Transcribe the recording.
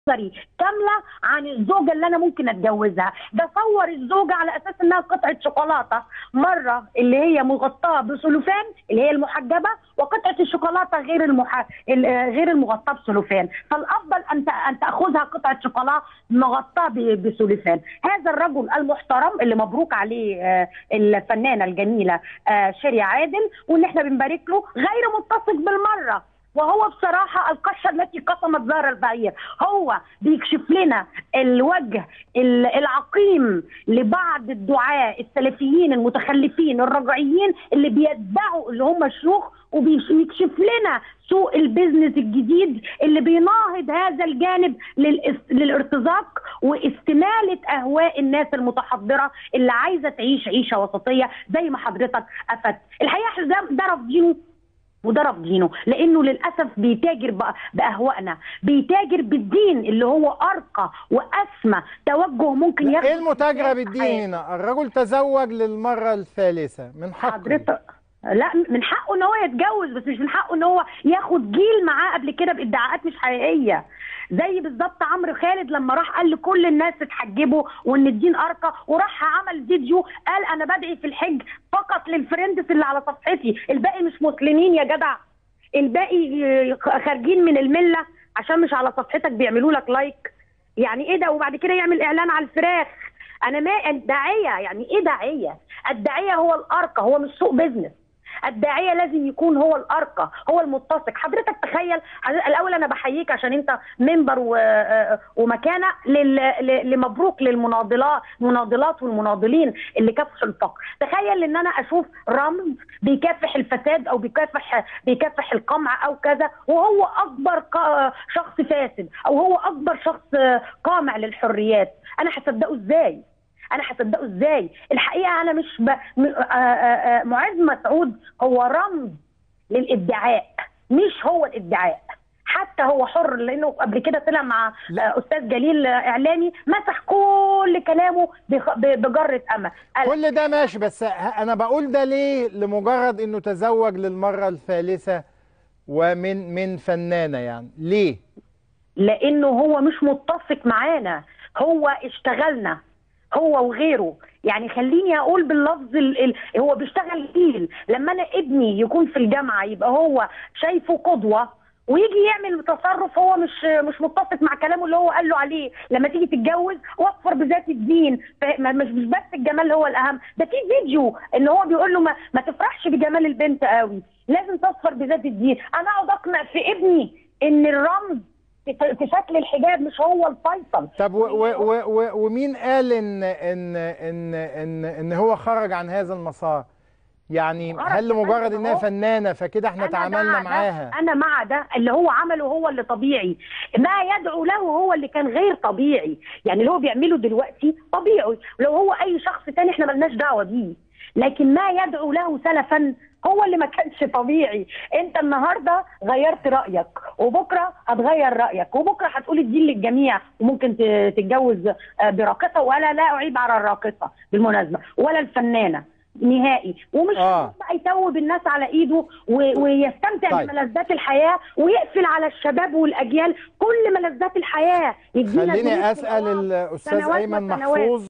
بصري كامله عن الزوجه اللي انا ممكن اتجوزها بصور الزوجه على اساس انها قطعه شوكولاته مره اللي هي مغطاه بسلوفان اللي هي المحجبه وقطعه الشوكولاته غير المح... ال- آه، غير المغطاه بسلوفان فالافضل ان ت- ان تاخذها قطعه شوكولاته مغطاه ب- بسلوفان هذا الرجل المحترم اللي مبروك عليه آه، الفنانه الجميله آه، شيري عادل وان احنا بنبارك له غير متسق بالمره وهو بصراحة القشة التي قسمت ظهر البعير هو بيكشف لنا الوجه ال- العقيم لبعض الدعاة السلفيين المتخلفين الرجعيين اللي بيتبعوا اللي هم الشيوخ وبيكشف لنا سوق البيزنس الجديد اللي بيناهض هذا الجانب للإس- للارتزاق واستمالة أهواء الناس المتحضرة اللي عايزة تعيش عيشة وسطية زي ما حضرتك أفدت الحقيقة إحنا ده, ده رافضينه وده رافضينه لانه للاسف بيتاجر بأ- باهوائنا بيتاجر بالدين اللي هو ارقى واسمى توجه ممكن لا، ياخده ايه المتاجرة في بالدين حياته. هنا الرجل تزوج للمرة الثالثة من حقه حضرتك لا من حقه ان هو يتجوز بس مش من حقه ان هو ياخد جيل معاه قبل كده بادعاءات مش حقيقيه زي بالظبط عمرو خالد لما راح قال لكل الناس اتحجبوا وان الدين ارقى وراح عمل فيديو قال انا بدعي في الحج فقط للفريندز اللي على صفحتي الباقي مش مسلمين يا جدع الباقي آه، خارجين من المله عشان مش على صفحتك بيعملوا لك لايك يعني ايه ده وبعد كده يعمل اعلان على الفراخ انا ما الداعيه يعني ايه داعيه الداعيه هو الارقى هو مش سوق بيزنس الداعيه لازم يكون هو الارقى هو المتسق حضرتك تخيل حضرتك- الاول انا بحييك عشان انت منبر و- آه، ومكانه لل- ل- لمبروك للمناضلات المناضلات والمناضلين اللي كافحوا الفقر تخيل ان انا اشوف رمز بيكافح الفساد او بيكافح بيكافح القمع او كذا وهو اكبر قا- شخص فاسد او هو اكبر شخص آه، قامع للحريات انا هصدقه ازاي انا هصدقه ازاي الحقيقه انا مش ب... م... آ... آ... آ... معاذ مسعود هو رمز للادعاء مش هو الادعاء حتى هو حر لانه قبل كده طلع مع لا. آه، استاذ جليل آه، اعلامي مسح كل كلامه بخ... ب... بجره امل قال كل ده ماشي بس ه- انا بقول ده ليه لمجرد انه تزوج للمرة الثالثة ومن من فنانة يعني ليه لانه هو مش متفق معانا هو اشتغلنا هو وغيره يعني خليني اقول باللفظ ال... ال... هو بيشتغل جيل لما انا ابني يكون في الجامعه يبقى هو شايفه قدوه ويجي يعمل تصرف هو مش مش متفق مع كلامه اللي هو قال له عليه لما تيجي تتجوز وفر بذات الدين ف- ما- مش مش بس الجمال هو الاهم ده في فيديو ان هو بيقول له ما, ما تفرحش بجمال البنت قوي لازم تصفر بذات الدين انا اقعد اقنع في ابني ان الرمز في في شكل الحجاب مش هو الفيصل طب و و و و ومين قال ان ان ان ان ان هو خرج عن هذا المسار يعني خرج هل لمجرد كمان انها أهو. فنانة فكده احنا أنا تعاملنا مع ده. معاها انا مع ده اللي هو عمله هو اللي طبيعي ما يدعو له هو اللي كان غير طبيعي يعني اللي هو بيعمله دلوقتي طبيعي لو هو اي شخص تاني احنا ملناش دعوه بيه لكن ما يدعو له سلفا هو اللي ما كانش طبيعي انت النهارده غيرت رايك وبكره هتغير رايك وبكره هتقول الدين للجميع وممكن ت- تتجوز آه، براقصه ولا لا اعيب على الراقصه بالمناسبه ولا الفنانه نهائي ومش آه. آه. بقى يتوب الناس على ايده و- ويستمتع طيب. بملذات الحياه ويقفل على الشباب والاجيال كل ملذات الحياه يدينا دروس خليني في اسال الوعظ الاستاذ سنوات ايمن وسنوات. محفوظ